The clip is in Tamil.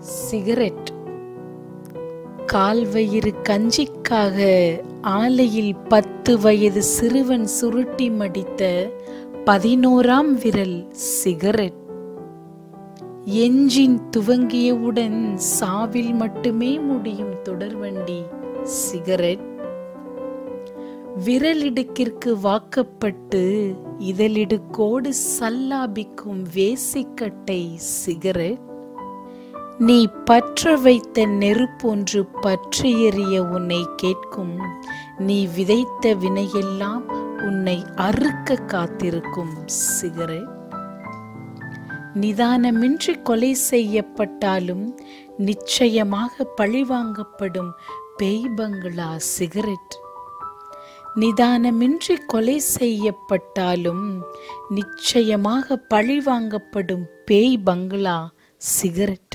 சிகரெட் கால்வயிறு கஞ்சிக்காக ஆலையில் பத்து வயது சிறுவன் சுருட்டி மடித்த பதினோராம் விரல் சிகரெட் எஞ்சின் துவங்கியவுடன் சாவில் மட்டுமே முடியும் தொடர்வண்டி சிகரெட் விரலிடுக்கிற்கு வாக்கப்பட்டு இதழிடுக்கோடு சல்லாபிக்கும் வேசிக்கட்டை சிகரெட் நீ பற்ற வைத்த நெருப்பொன்று பற்றி எறிய உன்னை கேட்கும் நீ விதைத்த வினையெல்லாம் உன்னை அறுக்க காத்திருக்கும் சிகரெட் நிதானமின்றி கொலை செய்யப்பட்டாலும் நிச்சயமாக பழிவாங்கப்படும் பேய் பங்களா சிகரெட் நிதானமின்றி கொலை செய்யப்பட்டாலும் நிச்சயமாக பழிவாங்கப்படும் பேய் பங்களா சிகரெட்